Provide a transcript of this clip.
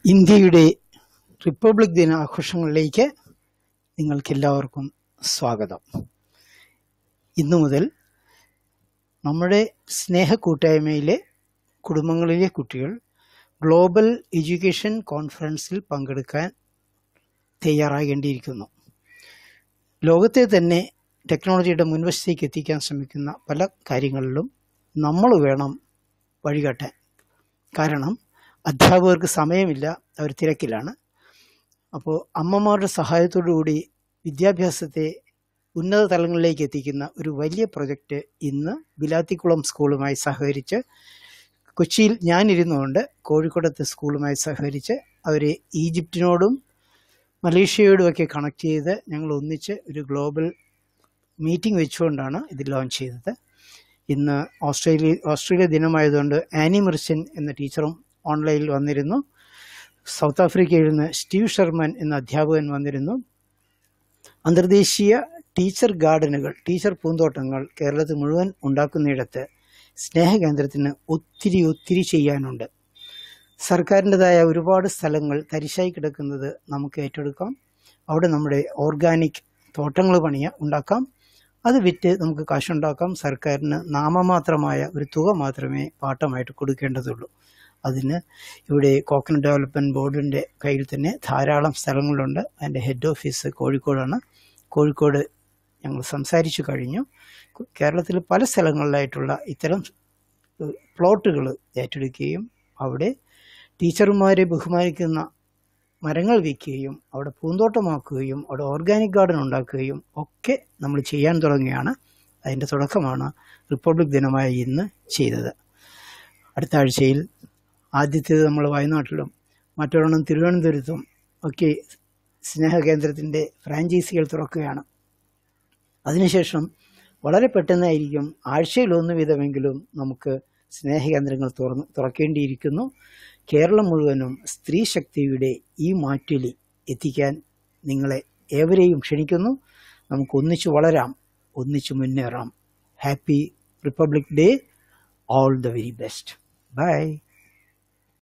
ഇന്ത്യയുടെ റിപ്പബ്ലിക് ദിന ആഘോഷങ്ങളിലേക്ക് നിങ്ങൾക്കെല്ലാവർക്കും സ്വാഗതം ഇന്നു മുതൽ നമ്മുടെ സ്നേഹ കൂട്ടായ്മയിലെ കുടുംബങ്ങളിലെ കുട്ടികൾ ഗ്ലോബൽ എഡ്യൂക്കേഷൻ കോൺഫറൻസിൽ പങ്കെടുക്കാൻ തയ്യാറാകേണ്ടിയിരിക്കുന്നു ലോകത്തെ തന്നെ ടെക്നോളജിയുടെ മുൻവശത്തേക്ക് എത്തിക്കാൻ ശ്രമിക്കുന്ന പല കാര്യങ്ങളിലും നമ്മൾ വേണം വഴികാട്ടാൻ കാരണം അധ്യാപകർക്ക് സമയമില്ല അവർ തിരക്കിലാണ് അപ്പോൾ അമ്മമാരുടെ സഹായത്തോടു കൂടി വിദ്യാഭ്യാസത്തെ ഉന്നത തലങ്ങളിലേക്ക് എത്തിക്കുന്ന ഒരു വലിയ പ്രൊജക്റ്റ് ഇന്ന് ബിലാത്തിക്കുളം സ്കൂളുമായി സഹകരിച്ച് കൊച്ചിയിൽ ഞാനിരുന്നുകൊണ്ട് കോഴിക്കോടത്തെ സ്കൂളുമായി സഹകരിച്ച് അവരെ ഈജിപ്തിനോടും മലേഷ്യയോടുമൊക്കെ കണക്ട് ചെയ്ത് ഞങ്ങൾ ഒന്നിച്ച് ഒരു ഗ്ലോബൽ മീറ്റിംഗ് വെച്ചുകൊണ്ടാണ് ഇത് ലോഞ്ച് ചെയ്തത് ഇന്ന് ഓസ്ട്രേലിയ ഓസ്ട്രേലിയ ദിനമായതുകൊണ്ട് ആനി മെർച്ചൻ എന്ന ടീച്ചറും ഓൺലൈനിൽ വന്നിരുന്നു സൗത്ത് ആഫ്രിക്കയിൽ നിന്ന് സ്റ്റീവ് ഷെർമൻ എന്ന അധ്യാപകൻ വന്നിരുന്നു അന്തർദേശീയ ടീച്ചർ ഗാർഡനുകൾ ടീച്ചർ പൂന്തോട്ടങ്ങൾ കേരളത്തിൽ മുഴുവൻ ഉണ്ടാക്കുന്നിടത്ത് സ്നേഹകേന്ദ്രത്തിന് ഒത്തിരി ഒത്തിരി ചെയ്യാനുണ്ട് സർക്കാരിൻ്റെതായ ഒരുപാട് സ്ഥലങ്ങൾ തരിശായി കിടക്കുന്നത് നമുക്ക് ഏറ്റെടുക്കാം അവിടെ നമ്മുടെ ഓർഗാനിക് തോട്ടങ്ങൾ പണിയ ഉണ്ടാക്കാം അത് വിറ്റ് നമുക്ക് കാശുണ്ടാക്കാം സർക്കാരിന് നാമമാത്രമായ ഒരു തുക മാത്രമേ പാട്ടമായിട്ട് കൊടുക്കേണ്ടതുള്ളൂ അതിന് ഇവിടെ കോക്കനട്ട് ഡെവലപ്മെൻറ്റ് ബോർഡിൻ്റെ കയ്യിൽ തന്നെ ധാരാളം സ്ഥലങ്ങളുണ്ട് അതിൻ്റെ ഹെഡ് ഓഫീസ് കോഴിക്കോടാണ് കോഴിക്കോട് ഞങ്ങൾ സംസാരിച്ചു കഴിഞ്ഞു കേരളത്തിൽ പല സ്ഥലങ്ങളിലായിട്ടുള്ള ഇത്തരം പ്ലോട്ടുകൾ ഏറ്റെടുക്കുകയും അവിടെ ടീച്ചർമാരെ ബഹുമാനിക്കുന്ന മരങ്ങൾ വയ്ക്കുകയും അവിടെ പൂന്തോട്ടമാക്കുകയും അവിടെ ഓർഗാനിക് ഗാർഡൻ ഉണ്ടാക്കുകയും ഒക്കെ നമ്മൾ ചെയ്യാൻ തുടങ്ങുകയാണ് അതിൻ്റെ തുടക്കമാണ് റിപ്പബ്ലിക് ദിനമായ ഇന്ന് ചെയ്തത് അടുത്ത ആഴ്ചയിൽ ആദ്യത്തേത് നമ്മൾ വയനാട്ടിലും മറ്റൊരെണ്ണം തിരുവനന്തപുരത്തും ഒക്കെ സ്നേഹകേന്ദ്രത്തിൻ്റെ ഫ്രാഞ്ചൈസികൾ തുറക്കുകയാണ് അതിനുശേഷം വളരെ പെട്ടെന്നായിരിക്കും ആഴ്ചയിൽ ഒന്ന് വീതമെങ്കിലും നമുക്ക് സ്നേഹകേന്ദ്രങ്ങൾ തുറന്ന് തുറക്കേണ്ടിയിരിക്കുന്നു കേരളം മുഴുവനും സ്ത്രീ ശക്തിയുടെ ഈ മാറ്റൊലി എത്തിക്കാൻ നിങ്ങളെ ഏവരെയും ക്ഷണിക്കുന്നു നമുക്ക് ഒന്നിച്ചു വളരാം ഒന്നിച്ചു മുന്നേറാം happy republic day all the very best by